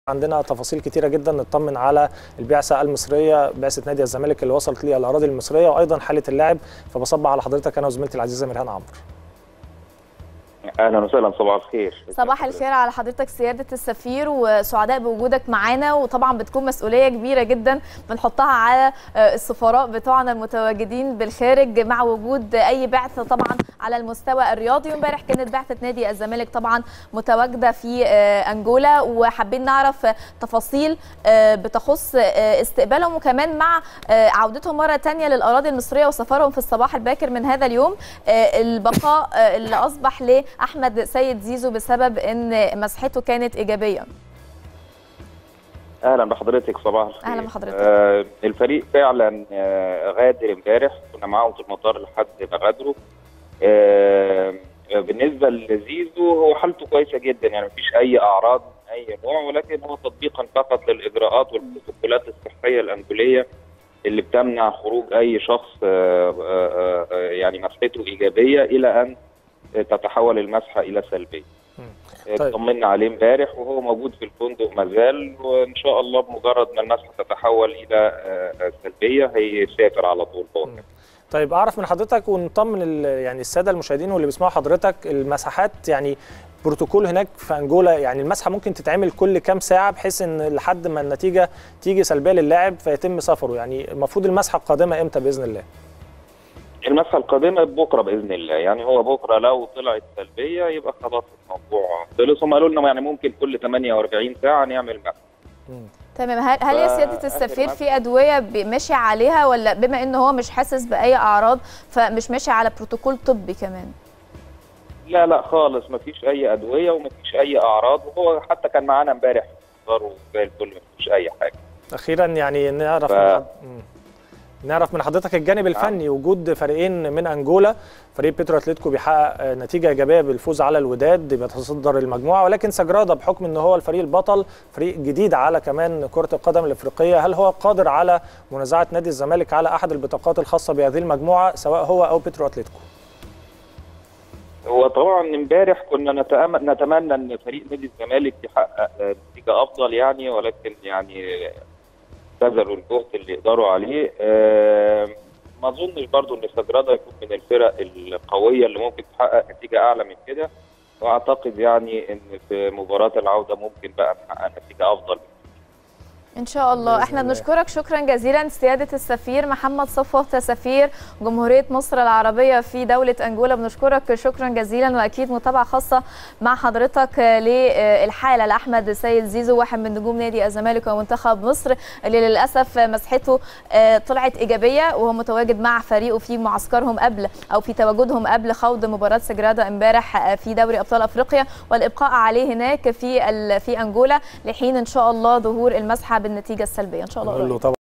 عندنا تفاصيل كتيره جدا نطمن على البعثه المصريه بعثه نادي الزمالك اللي وصلت للاراضي المصريه وايضا حاله اللاعب فبصب على حضرتك انا وزميلتي العزيزه ميرهان عمرو اهلا وسهلا صباح الخير صباح الخير على حضرتك سياده السفير وسعداء بوجودك معانا وطبعا بتكون مسؤوليه كبيره جدا بنحطها على السفراء بتوعنا المتواجدين بالخارج مع وجود اي بعثه طبعا على المستوى الرياضي وامبارح كانت بعثه نادي الزمالك طبعا متواجده في انجولا وحابين نعرف تفاصيل بتخص استقبالهم وكمان مع عودتهم مره ثانيه للاراضي المصريه وسفرهم في الصباح الباكر من هذا اليوم البقاء اللي اصبح ل احمد سيد زيزو بسبب ان مسحته كانت ايجابيه اهلا بحضرتك صباح الخير اهلا بحضرتك آه الفريق فعلا آه غادر امبارح كنا معاهم في المطار لحد ما غادروا آه بالنسبه لزيزو هو حالته كويسه جدا يعني مفيش اي اعراض من اي نوع ولكن هو تطبيقا فقط للاجراءات والبروتوكولات الصحيه الانجوليه اللي بتمنع خروج اي شخص آه آه آه يعني مسحته ايجابيه الى ان تتحول المسحه الى سلبيه. طيب. طمنا عليه امبارح وهو موجود في الفندق ما زال وان شاء الله بمجرد ما المسحه تتحول الى سلبيه هيسافر على طول هو طيب اعرف من حضرتك ونطمن يعني الساده المشاهدين واللي بيسمعوا حضرتك المساحات يعني بروتوكول هناك في انجولا يعني المسحه ممكن تتعمل كل كام ساعه بحيث ان لحد ما النتيجه تيجي سلبيه للاعب فيتم سفره يعني المفروض المسحه القادمه امتى باذن الله؟ المسحه القادمه بكره باذن الله يعني هو بكره لو طلعت سلبيه يبقى خلاص الموضوع خلص هم قالوا لنا يعني ممكن كل 48 ساعه نعمل مسحه تمام هل هل يا سياده السفير في ادويه ماشي عليها ولا بما ان هو مش حاسس باي اعراض فمش ماشي على بروتوكول طبي كمان لا لا خالص ما فيش اي ادويه وما فيش اي اعراض وهو حتى كان معانا امبارح زي الفل ما فيش اي حاجه اخيرا يعني نعرف ف... نعرف من حضرتك الجانب الفني وجود فريقين من انجولا فريق بيترو اتلتيكو بيحقق نتيجه ايجابيه بالفوز على الوداد بيتصدر المجموعه ولكن سجرادا بحكم ان هو الفريق البطل فريق جديد على كمان كره القدم الافريقيه هل هو قادر على منازعه نادي الزمالك على احد البطاقات الخاصه بهذه المجموعه سواء هو او بيترو اتلتيكو هو طبعا امبارح كنا نتمنى ان فريق نادي الزمالك يحقق نتيجه افضل يعني ولكن يعني بذلوا الجهد اللي يقدروا عليه أه ما اظنش برضو ان سجرادا يكون من الفرق القويه اللي ممكن تحقق نتيجه اعلى من كده واعتقد يعني ان في مباراه العوده ممكن بقى نحقق نتيجه افضل ان شاء الله احنا بنشكرك شكرا جزيلا سياده السفير محمد صفوت سفير جمهوريه مصر العربيه في دوله انجولا بنشكرك شكرا جزيلا واكيد متابعه خاصه مع حضرتك للحاله لاحمد سيد زيزو واحد من نجوم نادي الزمالك ومنتخب مصر اللي للاسف مسحته طلعت ايجابيه وهو متواجد مع فريقه في معسكرهم قبل او في تواجدهم قبل خوض مباراه سجرادا امبارح في دوري ابطال افريقيا والابقاء عليه هناك في في انجولا لحين ان شاء الله ظهور المسحه بالنتيجه السلبيه ان شاء الله قريب